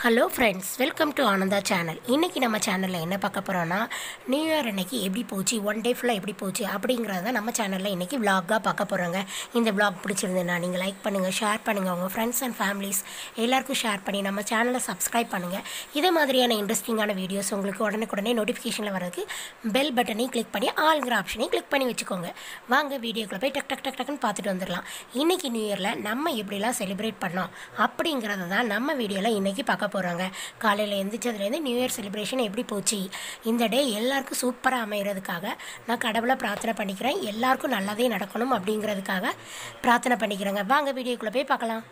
hello friends welcome to Ananda channel இன்றைக்கி நம்ம சேனலில் என்ன பார்க்க போகிறோன்னா நியூ இயர் அன்னைக்கு எப்படி போச்சு ஒன் டே ஃபுல்லாக எப்படி போச்சு அப்படிங்கிறத நம்ம சேனலில் இன்றைக்கி vlog-ஆ பார்க்க போகிறோங்க இந்த vlog பிடிச்சிருந்ததுன்னா நீங்கள் லைக் பண்ணுங்கள் ஷேர் பண்ணுங்கள் உங்கள் ஃப்ரெண்ட்ஸ் அண்ட் ஃபேமிலிஸ் எல்லாருக்கும் ஷேர் பண்ணி நம்ம சேனலை சப்ஸ்கிரைப் பண்ணுங்கள் இதே மாதிரியான இன்ட்ரெஸ்டிங்கான வீடியோஸ் உங்களுக்கு உடனுக்குடனே நோட்டிஃபிகேஷனில் வரதுக்கு பெல் பட்டனையும் கிளிக் பண்ணி ஆளுங்கிற ஆப்ஷனையும் கிளிக் பண்ணி வச்சுக்கோங்க வாங்க வீடியோக்குள்ளே போய் டக் டக் டக் டக்குன்னு பார்த்துட்டு வந்துடலாம் இன்றைக்கி நியூ இயரில் நம்ம எப்படிலாம் செலிப்ரேட் பண்ணோம் அப்படிங்கிறத தான் நம்ம வீடியோவில் இன்றைக்கி பார்க்க போகிறோங்க காலையில் எந்திரிச்சதுலேருந்து நியூ இயர் செலிப்ரேஷன் எப்படி போச்சு இந்த டே எல்லாருக்கும் சூப்பராக அமைகிறதுக்காக நான் கடவுளை பிரார்த்தனை பண்ணிக்கிறேன் எல்லாருக்கும் நல்லதே நடக்கணும் அப்படிங்கிறதுக்காக பிரார்த்தனை பண்ணிக்கிறேங்க வாங்க வீடியோக்குள்ளே போய் பார்க்கலாம்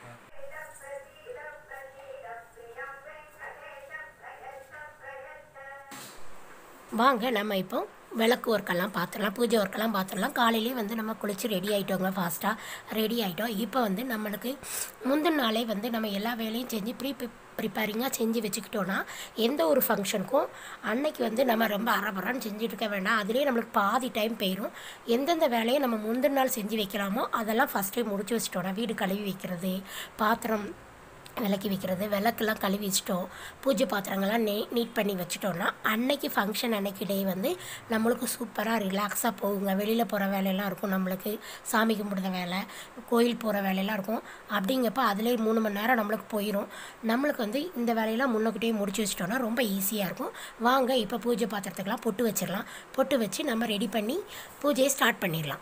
வாங்க நம்ம இப்போ விளக்கு ஒர்க்கெல்லாம் பார்த்துடலாம் பூஜை ஒர்க்கெல்லாம் பார்த்துடலாம் காலையிலேயே வந்து நம்ம குளித்து ரெடி ஆகிட்டோங்க ஃபாஸ்ட்டாக ரெடி ஆகிட்டோம் இப்போ வந்து நம்மளுக்கு முந்தின நாளே வந்து நம்ம எல்லா வேலையும் செஞ்சு ப்ரீ ப்ரிப்பேரிங்காக செஞ்சு வச்சுக்கிட்டோன்னா எந்த ஒரு ஃபங்க்ஷனுக்கும் அன்னைக்கு வந்து நம்ம ரொம்ப அரபரான்னு செஞ்சுட்டு இருக்க வேண்டாம் அதுலேயே நம்மளுக்கு பாதி டைம் போயிடும் எந்தெந்த வேலையை நம்ம முந்தின நாள் செஞ்சு வைக்கலாமோ அதெல்லாம் ஃபஸ்ட்டே முடிச்சு வச்சிட்டோன்னா வீடு கழுவி வைக்கிறது பாத்திரம் விளக்கி வைக்கிறது விளக்கெல்லாம் கழுவி வச்சிட்டோம் பூஜை பாத்திரங்கள்லாம் நே நீட் பண்ணி வச்சிட்டோம்னா அன்னைக்கு ஃபங்க்ஷன் அன்னைக்கு டே வந்து நம்மளுக்கு சூப்பராக ரிலாக்ஸாக போகுங்க வெளியில் போகிற வேலையெல்லாம் இருக்கும் நம்மளுக்கு சாமி கும்பிடுற வேலை கோயில் போகிற வேலையெல்லாம் இருக்கும் அப்படிங்கப்ப அதுலேயே மூணு மணி நேரம் நம்மளுக்கு போயிடும் நம்மளுக்கு வந்து இந்த வேலையெல்லாம் முன்னக்கிட்டே முடிச்சு வச்சிட்டோம்னா ரொம்ப ஈஸியாக இருக்கும் வாங்க இப்போ பூஜை பாத்திரத்துக்கெல்லாம் பொட்டு வச்சிடலாம் பொட்டு வச்சு நம்ம ரெடி பண்ணி பூஜையை ஸ்டார்ட் பண்ணிடலாம்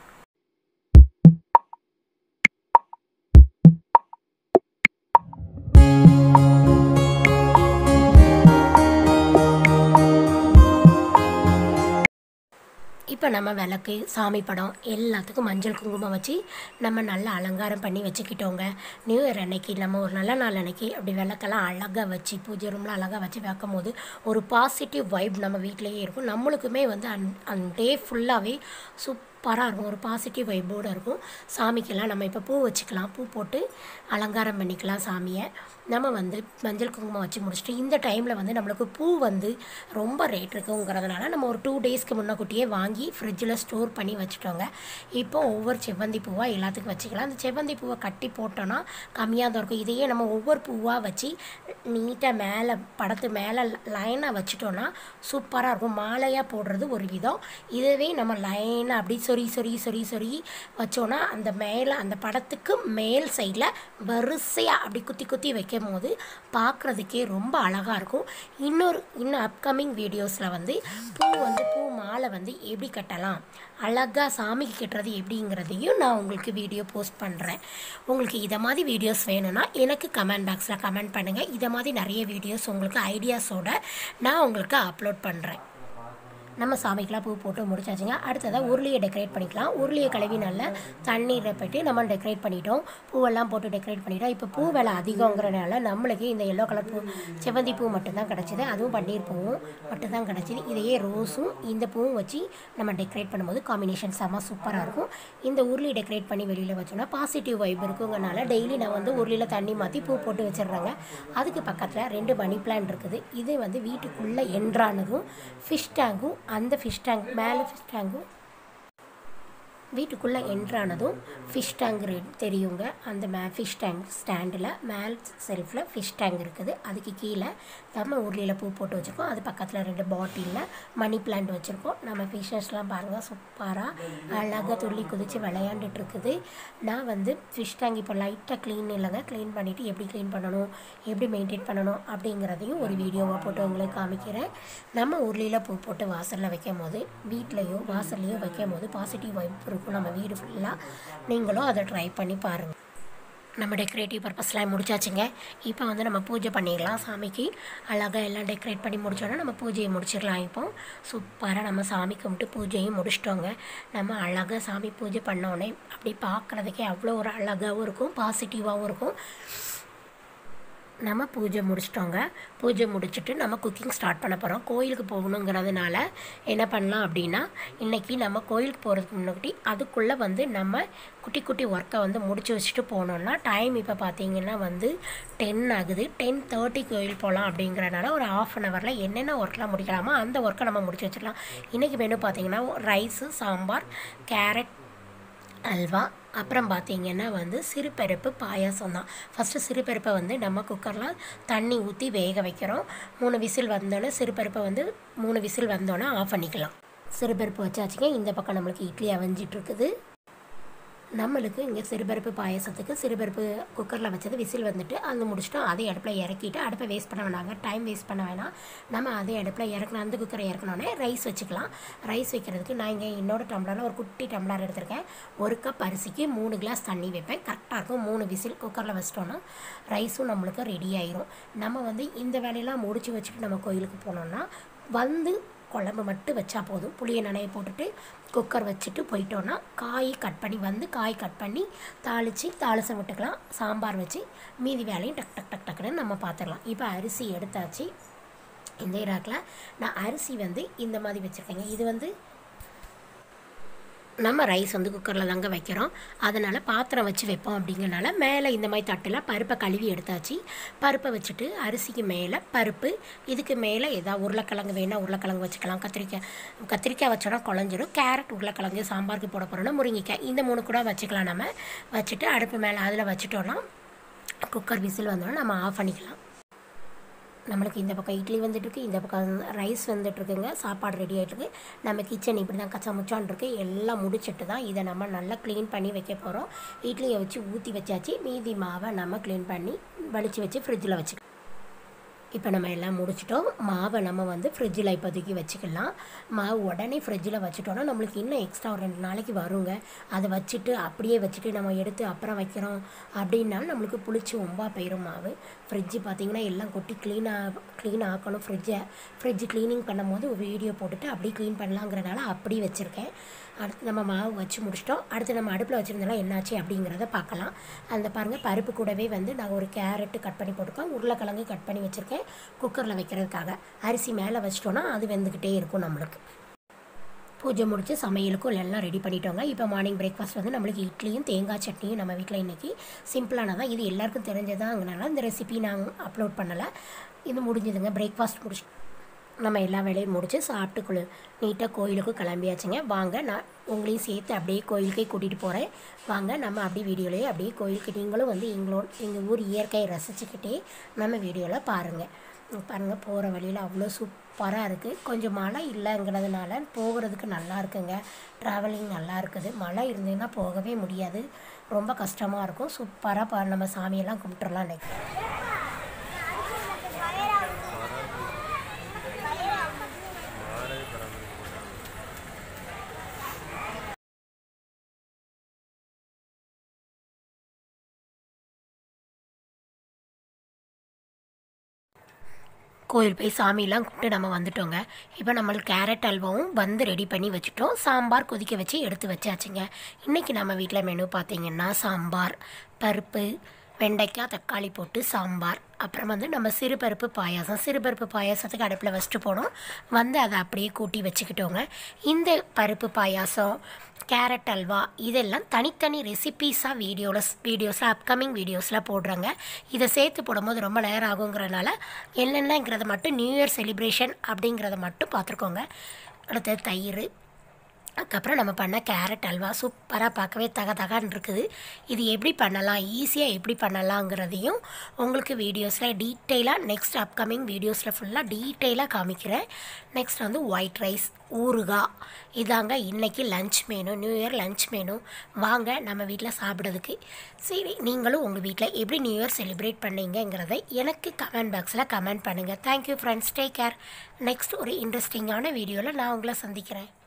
இப்போ நம்ம விளக்கு சாமி படம் எல்லாத்துக்கும் மஞ்சள் குங்குமம் வச்சு நம்ம நல்லா அலங்காரம் பண்ணி வச்சுக்கிட்டோங்க நியூ இயர் அன்னைக்கு நம்ம ஒரு நல்ல நாள் அன்னைக்கு அப்படி விளக்கெல்லாம் அழகாக வச்சு பூஜை ரூமில் அழகாக வச்சு வைக்கும் போது ஒரு பாசிட்டிவ் வைப் நம்ம வீட்டிலேயே இருக்கும் நம்மளுக்குமே வந்து அன் அந்த டே ஃபுல்லாகவே சூப்பராக இருக்கும் ஒரு பாசிட்டிவ் வைப்போடு இருக்கும் சாமிக்கெல்லாம் நம்ம இப்போ பூ வச்சுக்கலாம் பூ போட்டு அலங்காரம் பண்ணிக்கலாம் சாமியை நம்ம வந்து மஞ்சள் குங்குமம் வச்சு முடிச்சுட்டு இந்த டைமில் வந்து நம்மளுக்கு பூ வந்து ரொம்ப ரேட் இருக்குங்கிறதுனால நம்ம ஒரு டூ டேஸ்க்கு முன்னக்கூட்டியே வாங்கி ஃப்ரிட்ஜில் ஸ்டோர் பண்ணி வச்சுட்டோங்க இப்போ ஒவ்வொரு செவ்வந்தி பூவாக எல்லாத்துக்கும் வச்சுக்கலாம் அந்த செவ்வந்தி பூவை கட்டி போட்டோன்னா கம்மியாக தான் இருக்கும் இதையே நம்ம ஒவ்வொரு பூவாக வச்சு நீட்டாக மேலே படத்து மேலே லைனாக வச்சுட்டோன்னா சூப்பராக இருக்கும் மாலையாக போடுறது ஒரு விதம் இதுவே நம்ம லைனாக அப்படி சொறி சொறி சொறி சொறி வச்சோன்னா அந்த மேலே அந்த படத்துக்கு மேல் சைடில் வரிசையாக அப்படி குத்தி குத்தி வைக்கும் போது பார்க்குறதுக்கே ரொம்ப அழகாக இருக்கும் இன்னொரு இன்னும் அப்கமிங் வீடியோஸில் வந்து பூ வந்து பூ மாலை வந்து எப்படி கட்டலாம் அழகாக சாமிக்கு கட்டுறது எப்படிங்கிறதையும் நான் உங்களுக்கு வீடியோ போஸ்ட் பண்ணுறேன் உங்களுக்கு இதை மாதிரி வீடியோஸ் வேணும்னா எனக்கு கமெண்ட் பாக்ஸில் கமெண்ட் பண்ணுங்கள் இதை மாதிரி நிறைய வீடியோஸ் உங்களுக்கு ஐடியாஸோட நான் உங்களுக்கு அப்லோட் பண்ணுறேன் நம்ம சாமிக்கெலாம் பூ போட்டு முடிச்சாச்சுங்க அடுத்ததாக உருளியை டெக்கரேட் பண்ணிக்கலாம் உருளியை கழுவி நல்லா தண்ணீரை போட்டு நம்ம டெக்கரேட் பண்ணிட்டோம் பூவெல்லாம் போட்டு டெக்கரேட் பண்ணிட்டோம் இப்போ பூ விலை அதிகங்கிறனால நம்மளுக்கு இந்த எல்லோ கலர் பூ செவ்வந்தி பூ மட்டும்தான் கிடச்சிது அதுவும் பன்னீர் பூவும் மட்டும்தான் கிடச்சிது இதையே ரோஸும் இந்த பூவும் வச்சு நம்ம டெக்கரேட் பண்ணும்போது காம்பினேஷன் செம்ம சூப்பராக இருக்கும் இந்த உருளி டெக்கரேட் பண்ணி வெளியில் வச்சோன்னா பாசிட்டிவ் வைப் இருக்குங்கனால டெய்லி நான் வந்து உருளியில் தண்ணி மாற்றி பூ போட்டு வச்சிடுறேங்க அதுக்கு பக்கத்தில் ரெண்டு மணி பிளான் இருக்குது இது வந்து வீட்டுக்குள்ளே என்ட்ரானதும் ஃபிஷ் டேங்கும் அந்த ஃபிஷ் டேங்க் மேலே ஃபிஷ் டேங்கும் வீட்டுக்குள்ளே என்ட்ரானதும் ஃபிஷ் டேங்க் தெரியுங்க அந்த மே ஃபிஷ் டேங்க் ஸ்டாண்டில் மேல் செல்ஃபில் ஃபிஷ் டேங்க் இருக்குது அதுக்கு கீழே நம்ம உருளியில் பூ போட்டு வச்சுருக்கோம் அது பக்கத்தில் ரெண்டு பாட்டிலில் மணி பிளான்ட் வச்சுருக்கோம் நம்ம ஃபிஷ்ஷஸ்லாம் பாருங்கள் சூப்பராக அழகாக துள்ளி குதித்து விளையாண்டுட்டு இருக்குது நான் வந்து ஃபிஷ் டேங்க் இப்போ லைட்டாக க்ளீன் இல்லைங்க க்ளீன் பண்ணிவிட்டு எப்படி க்ளீன் பண்ணணும் எப்படி மெயின்டைன் பண்ணணும் அப்படிங்கிறதையும் ஒரு வீடியோவாக போட்டு உங்களுக்கு காமிக்கிறேன் நம்ம உருளியில் பூ போட்டு வாசலில் வைக்கும் போது வீட்லேயோ வாசல்லையோ வைக்கும் போது பாசிட்டிவ் வைப் இருக்கும் இருக்கும் நம்ம வீடு ஃபுல்லாக நீங்களும் அதை ட்ரை பண்ணி பாருங்கள் நம்ம டெக்கரேட்டிவ் பர்பஸ்லாம் முடிச்சாச்சுங்க இப்போ வந்து நம்ம பூஜை பண்ணிடலாம் சாமிக்கு அழகாக எல்லாம் டெக்கரேட் பண்ணி முடிச்சோன்னா நம்ம பூஜையை முடிச்சிடலாம் இப்போ சூப்பராக நம்ம சாமி கும்பிட்டு பூஜையும் முடிச்சிட்டோங்க நம்ம அழகாக சாமி பூஜை பண்ணோடனே அப்படி பார்க்குறதுக்கே அவ்வளோ ஒரு அழகாகவும் இருக்கும் பாசிட்டிவாகவும் இருக்கும் நம்ம பூஜை முடிச்சிட்டோங்க பூஜை முடிச்சுட்டு நம்ம குக்கிங் ஸ்டார்ட் பண்ண போகிறோம் கோயிலுக்கு போகணுங்கிறதுனால என்ன பண்ணலாம் அப்படின்னா இன்றைக்கி நம்ம கோயிலுக்கு போகிறதுக்கு முன்னாடி அதுக்குள்ளே வந்து நம்ம குட்டி குட்டி ஒர்க்கை வந்து முடிச்சு வச்சுட்டு போனோம்னா டைம் இப்போ பார்த்தீங்கன்னா வந்து டென் ஆகுது டென் தேர்ட்டி கோயில் போகலாம் அப்படிங்கிறனால ஒரு ஆஃப் அன் ஹவரில் என்னென்ன ஒர்க்லாம் முடிக்கலாமோ அந்த ஒர்க்கை நம்ம முடிச்சு வச்சிடலாம் இன்றைக்கி மெனு பார்த்தீங்கன்னா ரைஸு சாம்பார் கேரட் அல்வா அப்புறம் பார்த்தீங்கன்னா வந்து சிறுபருப்பு பாயாசம் தான் ஃபஸ்ட்டு சிறுபருப்பை வந்து நம்ம குக்கரில் தண்ணி ஊற்றி வேக வைக்கிறோம் மூணு விசில் வந்தோடனே சிறுபருப்பை வந்து மூணு விசில் வந்தோடனே ஆஃப் பண்ணிக்கலாம் சிறுபருப்பு வச்சாச்சுங்க இந்த பக்கம் நம்மளுக்கு இட்லி அவிஞ்சிட்டு இருக்குது நம்மளுக்கு இங்கே சிறுபருப்பு பாயசத்துக்கு சிறுபருப்பு குக்கரில் வச்சது விசில் வந்துட்டு அது முடிச்சிட்டோம் அதே அடுப்பில் இறக்கிட்டு அடுப்பை வேஸ்ட் பண்ண வேணாங்க டைம் வேஸ்ட் பண்ண வேணாம் நம்ம அதே அடுப்பில் இறக்கணும் அந்த குக்கரை இறக்கணுன்னே ரைஸ் வச்சுக்கலாம் ரைஸ் வைக்கிறதுக்கு நான் இங்கே என்னோட டம்ளரில் ஒரு குட்டி டம்ளர் எடுத்திருக்கேன் ஒரு கப் அரிசிக்கு மூணு கிளாஸ் தண்ணி வைப்பேன் கரெக்டாக இருக்கும் மூணு விசில் குக்கரில் வச்சிட்டோன்னா ரைஸும் நம்மளுக்கு ரெடி ஆயிரும் நம்ம வந்து இந்த வேலையெல்லாம் முடிச்சு வச்சுட்டு நம்ம கோயிலுக்கு போனோம்னா வந்து குழம்பு மட்டும் வச்சா போதும் புளியை நனைய போட்டுட்டு குக்கர் வச்சுட்டு போயிட்டோன்னா காய் கட் பண்ணி வந்து காய் கட் பண்ணி தாளித்து தாளிசம் விட்டுக்கலாம் சாம்பார் வச்சு மீதி வேலையும் டக் டக் டக் டக்குன்னு நம்ம பார்த்துடலாம் இப்போ அரிசி எடுத்தாச்சு இந்த இராக்கில் நான் அரிசி வந்து இந்த மாதிரி வச்சுருக்கேங்க இது வந்து நம்ம ரைஸ் வந்து குக்கரில் தாங்க வைக்கிறோம் அதனால் பாத்திரம் வச்சு வைப்போம் அப்படிங்கிறனால மேலே இந்த மாதிரி தட்டில் பருப்பை கழுவி எடுத்தாச்சு பருப்பை வச்சுட்டு அரிசிக்கு மேலே பருப்பு இதுக்கு மேலே ஏதாவது உருளைக்கிழங்கு வேணால் உருளைக்கிழங்கு வச்சுக்கலாம் கத்திரிக்காய் கத்திரிக்காய் வச்சோன்னா குழஞ்சிரும் கேரட் உருளைக்கிழங்கு சாம்பாருக்கு போட போகிறோன்னா முருங்கைக்காய் இந்த மூணு கூட வச்சுக்கலாம் நம்ம வச்சுட்டு அடுப்பு மேலே அதில் வச்சுட்டோன்னா குக்கர் விசில் வந்தோன்னா நம்ம ஆஃப் பண்ணிக்கலாம் நம்மளுக்கு இந்த பக்கம் இட்லி வந்துட்டுருக்கு இந்த பக்கம் ரைஸ் வந்துட்டுருக்குங்க சாப்பாடு ரெடி ஆகிட்டுருக்கு நம்ம கிச்சன் இப்படி தான் கச்சா முச்சான் இருக்கு எல்லாம் முடிச்சிட்டு தான் இதை நம்ம நல்லா க்ளீன் பண்ணி வைக்க போகிறோம் இட்லியை வச்சு ஊற்றி வச்சாச்சு மீதி மாவை நம்ம க்ளீன் பண்ணி வலிச்சு வச்சு ஃப்ரிட்ஜில் வச்சுக்கலாம் இப்போ நம்ம எல்லாம் முடிச்சிட்டோம் மாவை நம்ம வந்து ஃப்ரிட்ஜில் இப்போதைக்கு வச்சுக்கலாம் மாவு உடனே ஃப்ரிட்ஜில் வச்சுட்டோன்னா நம்மளுக்கு இன்னும் எக்ஸ்ட்ரா ஒரு ரெண்டு நாளைக்கு வருங்க அதை வச்சுட்டு அப்படியே வச்சுட்டு நம்ம எடுத்து அப்புறம் வைக்கிறோம் அப்படின்னாலும் நம்மளுக்கு புளிச்சு ஒம்பா போயிடும் மாவு ஃப்ரிட்ஜு பார்த்திங்கன்னா எல்லாம் கொட்டி க்ளீனாக க்ளீன் ஆக்கணும் ஃப்ரிட்ஜை ஃப்ரிட்ஜ் க்ளீனிங் பண்ணும்போது ஒரு வீடியோ போட்டுட்டு அப்படியே க்ளீன் பண்ணலாங்கிறனால அப்படி வச்சுருக்கேன் அடுத்து நம்ம மாவு வச்சு முடிச்சிட்டோம் அடுத்து நம்ம அடுப்பில் வச்சுருந்தோம்னா என்னாச்சு அப்படிங்கிறத பார்க்கலாம் அந்த பாருங்கள் பருப்பு கூடவே வந்து நான் ஒரு கேரட்டு கட் பண்ணி போட்டிருக்கேன் உருளைக்கிழங்கு கட் பண்ணி வச்சுருக்கேன் குக்கரில் வைக்கிறதுக்காக அரிசி மேலே வச்சிட்டோன்னா அது வெந்துக்கிட்டே இருக்கும் நம்மளுக்கு பூஜை முடித்து சமையலுக்கும் எல்லாம் ரெடி பண்ணிட்டோங்க இப்போ மார்னிங் பிரேக்ஃபாஸ்ட் வந்து நம்மளுக்கு இட்லியும் தேங்காய் சட்னியும் நம்ம வீட்டில் இன்றைக்கி சிம்பிளானதான் இது எல்லாருக்கும் தெரிஞ்சதாங்கனால இந்த ரெசிபி நாங்கள் அப்லோட் பண்ணலை இது முடிஞ்சதுங்க பிரேக்ஃபாஸ்ட் முடிச்சு நம்ம எல்லா வேலையும் முடித்து சாப்பிட்டு குளு நீட்டாக கோயிலுக்கு கிளம்பியாச்சுங்க வாங்க நான் உங்களையும் சேர்த்து அப்படியே கோயிலுக்கே கூட்டிகிட்டு போகிறேன் வாங்க நம்ம அப்படியே வீடியோலேயே அப்படியே கோயிலுக்கு நீங்களும் வந்து எங்களோட எங்கள் ஊர் இயற்கையை ரசிச்சுக்கிட்டே நம்ம வீடியோவில் பாருங்கள் பாருங்கள் போகிற வழியில் அவ்வளோ சூப்பராக இருக்குது கொஞ்சம் மழை இல்லைங்கிறதுனால போகிறதுக்கு நல்லா இருக்குங்க ட்ராவலிங் நல்லா இருக்குது மழை இருந்ததுன்னா போகவே முடியாது ரொம்ப கஷ்டமாக இருக்கும் சூப்பராக பா நம்ம சாமியெல்லாம் கும்பிட்டுறலாம் இன்னைக்கு கோயில் போய் சாமியெல்லாம் கும்பிட்டு நம்ம வந்துட்டோங்க இப்போ நம்மளுக்கு கேரட் அல்வாவும் வந்து ரெடி பண்ணி வச்சுட்டோம் சாம்பார் கொதிக்க வச்சு எடுத்து வச்சாச்சுங்க இன்றைக்கி நம்ம வீட்டில் மெனு பார்த்தீங்கன்னா சாம்பார் பருப்பு வெண்டைக்காய் தக்காளி போட்டு சாம்பார் அப்புறம் வந்து நம்ம சிறுபருப்பு பாயாசம் சிறுபருப்பு பாயாசத்துக்கு அடுப்பில் வச்சுட்டு போனோம் வந்து அதை அப்படியே கூட்டி வச்சுக்கிட்டோங்க இந்த பருப்பு பாயாசம் கேரட் அல்வா இதெல்லாம் தனித்தனி ரெசிபீஸாக வீடியோவில் வீடியோஸில் அப்கமிங் வீடியோஸில் போடுறாங்க இதை சேர்த்து போடும்போது ரொம்ப நேரம் ஆகுங்கிறனால என்னென்னங்கிறத மட்டும் நியூ இயர் செலிப்ரேஷன் அப்படிங்கிறத மட்டும் பார்த்துருக்கோங்க அடுத்தது தயிர் அதுக்கப்புறம் நம்ம பண்ண கேரட் அல்வா சூப்பராக பார்க்கவே தக தகான்னு இருக்குது இது எப்படி பண்ணலாம் ஈஸியாக எப்படி பண்ணலாங்கிறதையும் உங்களுக்கு வீடியோஸில் டீட்டெயிலாக நெக்ஸ்ட் அப்கமிங் வீடியோஸில் ஃபுல்லாக டீட்டெயிலாக காமிக்கிறேன் நெக்ஸ்ட் வந்து ஒயிட் ரைஸ் ஊறுகாய் இதாங்க இன்றைக்கி lunch menu new year lunch menu வாங்க நம்ம வீட்டில் சாப்பிட்றதுக்கு சரி நீங்களும் உங்கள் வீட்டில் எப்படி நியூ இயர் செலிப்ரேட் பண்ணீங்கங்கிறதை எனக்கு கமெண்ட் பாக்ஸில் கமெண்ட் பண்ணுங்கள் thank you friends take care next ஒரு இன்ட்ரெஸ்டிங்கான வீடியோவில் நான் உங்களை சந்திக்கிறேன்